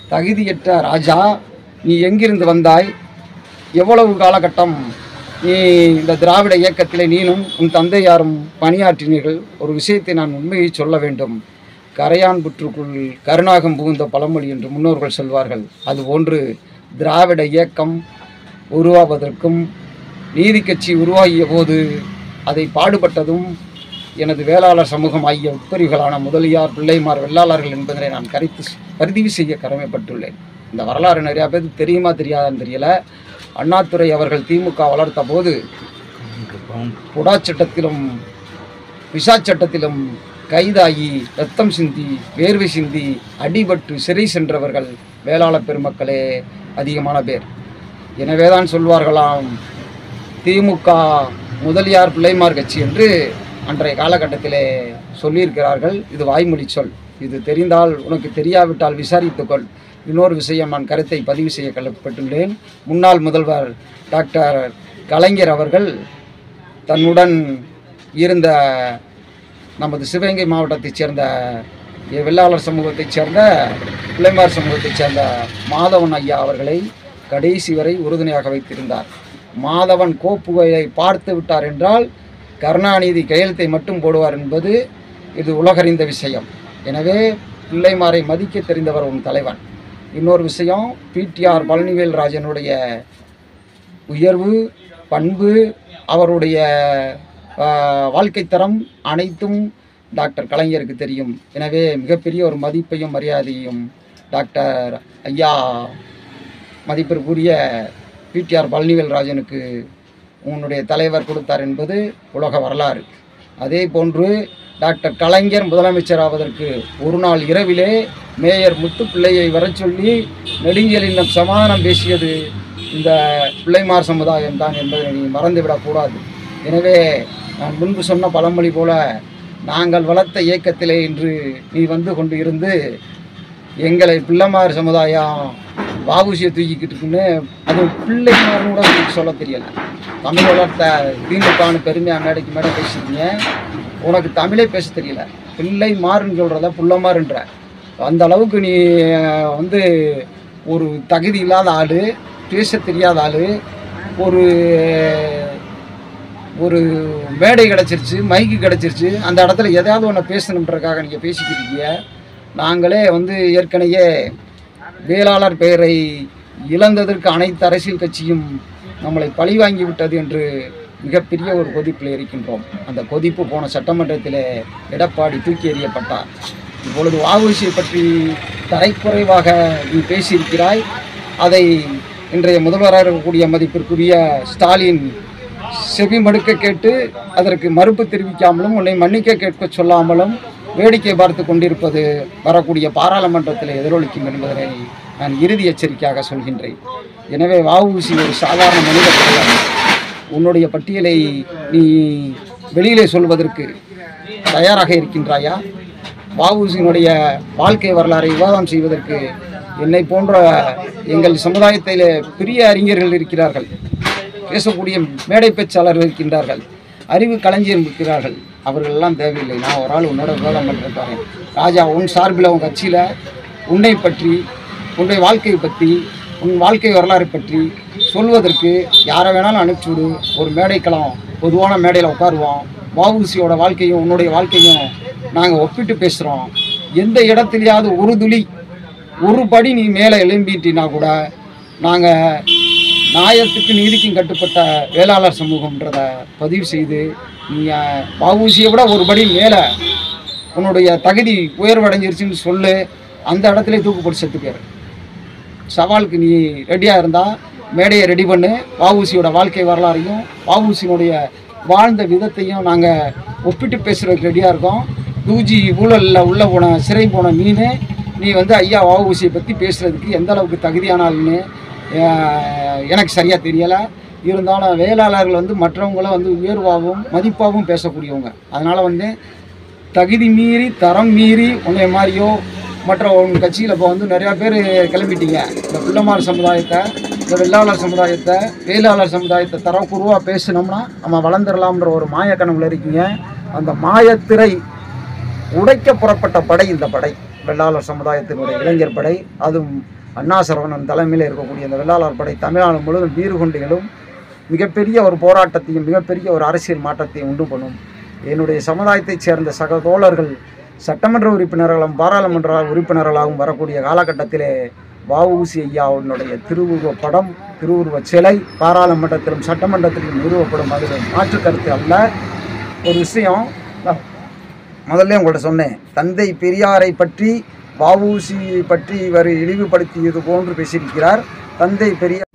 தகுதியற்ற ராஜா நீ எங்கிருந்து வந்தாய் எவ்வளவு காலகட்டம் நீ இந்த திராவிட இயக்கத்திலே நீனும் உன் தந்தையாரும் பணியாற்றினீர்கள் ஒரு விஷயத்தை நான் உண்மையை சொல்ல வேண்டும் கரையான் புற்றுக்குள் கருணாகம் புகுந்த பழமொழி என்று முன்னோர்கள் சொல்வார்கள் அது ஒன்று திராவிட இயக்கம் உருவாவதற்கும் நீதி கட்சி உருவாகிய போது அதை பாடுபட்டதும் எனது வேளாளர் சமூகம் ஆகிய உட்பிரிவுகளான முதலியார் பிள்ளைமார் வெள்ளாளர்கள் என்பதனை நான் கருத்து பதிவு செய்ய கடமைப்பட்டுள்ளேன் இந்த வரலாறு நிறையா பேருக்கு தெரியுமா தெரியாதான்னு தெரியல அண்ணாதுரை அவர்கள் திமுக வளர்த்த போது புடா சட்டத்திலும் விசா சட்டத்திலும் கைதாகி ரத்தம் சிந்தி வேர்வை சிந்தி அடிபட்டு சிறை சென்றவர்கள் வேளாளர் பெருமக்களே அதிகமான பேர் எனவே தான் சொல்வார்களாம் திமுக முதலியார் பிள்ளைமார் கட்சி என்று அன்றைய காலகட்டத்திலே சொல்லியிருக்கிறார்கள் இது வாய்மொழி சொல் இது தெரிந்தால் உனக்கு தெரியாவிட்டால் விசாரித்துக்கொள் இன்னொரு விஷயம் நான் கருத்தை பதிவு செய்ய கடமைப்பட்டுள்ளேன் முன்னாள் முதல்வர் டாக்டர் கலைஞர் அவர்கள் தன்னுடன் இருந்த நமது சிவகங்கை மாவட்டத்தைச் சேர்ந்த எ- வெள்ளாளர் சமூகத்தைச் சேர்ந்த பிள்ளைமார் சமூகத்தைச் சேர்ந்த மாதவன் ஐயா அவர்களை கடைசி வரை உறுதுணையாக வைத்திருந்தார் மாதவன் கோப்புகையை பார்த்து விட்டார் என்றால் கருணாநிதி கையெழுத்தை மட்டும் போடுவார் என்பது இது உலகறிந்த விஷயம் எனவே பிள்ளைமாரை மதிக்க தெரிந்தவர் உன் தலைவன் இன்னொரு விஷயம் பிடிஆர் பழனிவேல் ராஜனுடைய உயர்வு பண்பு அவருடைய ஆஹ், வாழ்க்கைத் தரம் அனைத்தும் டாக்டர் கலைஞருக்கு தெரியும் எனவே மிகப்பெரிய ஒரு மதிப்பையும் மரியாதையும் டாக்டர் ஐயா மதிப்பிற்குரிய பிடிஆர் பழனிவேல் ராஜனுக்கு உன்னுடைய தலைவர் கொடுத்தார் என்பது உலக வரலாறு அதே போன்று டாக்டர் கலைஞர் முதலமைச்சர் ஆவதற்கு ஒரு நாள் இரவிலே மேயர் முத்துப்பிள்ளையை வரச் சொல்லி நெடுஞ்செலினம் சமாதானம் பேசியது இந்த பிள்ளைமார் சமுதாயம் தான் என்பதை நீ மறந்துவிடக்கூடாது எனவே நான் முன்பு சொன்ன பழமொழி போல நாங்கள் வளர்த்த இயக்கத்திலே இன்று நீ வந்து கொண்டு இருந்து எங்களை பிள்ளைமார் சமுதாயம் வாபூசியை தூக்கிக்கிட்டு இருக்குன்னு அது பிள்ளைமார்னு கூட உங்களுக்கு சொல்ல தெரியல தமிழ் வளர்த்த திமுகனு பெருமையாக மேடைக்கு மேடை பேசுறீங்க உனக்கு தமிழே பேச தெரியல பிள்ளை மாறுன்னு சொல்கிறத புள்ளமாறுன்ற அந்த அளவுக்கு நீ அஹ், வந்து ஒரு தகுதி இல்லாத ஆள் பேச தெரியாத ஆள் ஒரு ஒரு மேடை கிடச்சிருச்சு மைக்கு கிடச்சிருச்சு அந்த இடத்துல எதாவது ஒன்று பேசணுன்றதுக்காக நீங்கள் பேசிக்கிட்டு இருக்கீங்க நாங்களே வந்து ஏற்கனவே வேளாளர் பெயரை இழந்ததற்கு அனைத்து அரசியல் கட்சியும் நம்மளை பழிவாங்கி விட்டது என்று மிகப்பெரிய ஒரு கொதிப்பில் இருக்கின்றோம் அந்த கொதிப்பு போன சட்டமன்றத்தில் எடப்பாடி தூக்கி எறியப்பட்டார் இப்பொழுது வாவுசியை பற்றி தரைக்குறைவாக நீ பேசியிருக்கிறாய் அதை இன்றைய முதல்வராக இருக்கக்கூடிய மதிப்பிற்குரிய ஸ்டாலின் செவி மடுக்க கேட்டு அதற்கு மறுப்பு தெரிவிக்காமலும் உன்னை மன்னிக்க கேட்க சொல்லாமலும் வேடிக்கை பார்த்து கொண்டிருப்பது வரக்கூடிய பாராளுமன்றத்தில் எதிரொலிக்கும் என்பதனை நான் இறுதி எச்சரிக்கையாக சொல்கின்றேன் எனவே வஉசி ஒரு சாதாரண மனித கிடையாது உன்னுடைய பட்டியலை நீ வெளியிலே சொல்வதற்கு தயாராக இருக்கின்றாயா வஉசியினுடைய வாழ்க்கை வரலாறை விவாதம் செய்வதற்கு என்னை போன்ற எங்கள் சமுதாயத்திலே பெரிய அறிஞர்கள் இருக்கிறார்கள் பேசக்கூடிய மேடை பேச்சாளர்கள் இருக்கின்றார்கள் அறிவு களஞ்சியம் இருக்கிறார்கள் அவர்கள் எல்லாம் தேவையில்லை நான் ஒரு ஆள் உன்னோட விவாதம் பண்ணிருக்காங்க ராஜா உன் சார்பில் உன் கட்சியில் உன்னை பற்றி உன்னுடைய வாழ்க்கையை பற்றி உன் வாழ்க்கை வரலாறு பற்றி சொல்வதற்கு யாரை வேணாலும் அனுப்பிச்சி விடு ஒரு மேடைக்களம் பொதுவான மேடையில் உட்காருவோம் வஉசியோட வாழ்க்கையும் உன்னுடைய வாழ்க்கையும் நாங்கள் ஒப்பிட்டு பேசுகிறோம் எந்த இடத்துலையாவது ஒரு துளி ஒரு படி நீ மேலே எழும்பிட்டினா கூட நாங்கள் நியாயத்துக்கு நீதிக்கும் கட்டுப்பட்ட வேளாளர் சமூகம்ன்றத பதிவு செய்து நீங்கள் வஉசியை விட ஒரு படி மேலே உன்னுடைய தகுதி உயர்வடைஞ்சிருச்சுன்னு சொல்லு அந்த இடத்துல தூக்கு போட்டு செத்து போயிரு சவாலுக்கு நீ ரெடியாக இருந்தால் மேடையை ரெடி பண்ணு வஉசியோட வாழ்க்கை வரலாறையும் வஉசியினுடைய வாழ்ந்த விதத்தையும் நாங்கள் ஒப்பிட்டு பேசுகிறதுக்கு ரெடியாக இருக்கோம் டூஜி ஊழலில் உள்ள போன சிறை போன மீன் நீ வந்து ஐயா வஉசியை பற்றி பேசுகிறதுக்கு எந்த அளவுக்கு தகுதியானால்னு அஹ், எனக்கு சரியாக தெரியலை இருந்தாலும் வேளாளர்கள் வந்து மற்றவங்கள வந்து உயர்வாகவும் மதிப்பாகவும் பேசக்கூடியவங்க அதனால் வந்து தகுதி மீறி தரம் மீறி உன்னை மாதிரியோ மற்ற உன் கட்சியில் இப்போ வந்து நிறையா பேர் கிளம்பிட்டீங்க இந்த பிள்ளைமார் சமுதாயத்தை இந்த வெள்ளாளர் சமுதாயத்தை வேளாளர் சமுதாயத்தை தரம் குருவாக பேசினோம்னா நம்ம வளர்ந்துடலாம்ன்ற ஒரு மாய கனவுல இருக்கீங்க அந்த மாயத்திரை உடைக்க புறப்பட்ட படை இந்த படை வெள்ளாளர் சமுதாயத்தினுடைய இளைஞர் படை அதுவும் அண்ணா சரவணன் தலைமையில் இருக்கக்கூடிய இந்த வெள்ளாளர் படை தமிழ்நாடு முழுவதும் வீறு கொண்டு மிகப்பெரிய ஒரு போராட்டத்தையும் மிகப்பெரிய ஒரு அரசியல் மாற்றத்தையும் உண்டு பண்ணும் என்னுடைய சமுதாயத்தைச் சேர்ந்த சக தோழர்கள் சட்டமன்ற உறுப்பினர்களும் பாராளுமன்ற உறுப்பினர்களாகவும் வரக்கூடிய காலகட்டத்திலே வஉசி ஐயாவுடைய திருவுருவ படம் திருவுருவ சிலை பாராளுமன்றத்திலும் சட்டமன்றத்திலும் நிறுவப்படும் அதில் மாற்று கருத்து அல்ல ஒரு விஷயம் நான் முதல்ல உங்கள்ட்ட சொன்னேன் தந்தை பெரியாரை பற்றி வஉசியை பற்றி இவர் இழிவுபடுத்தியது போன்று பேசியிருக்கிறார் தந்தை பெரியார்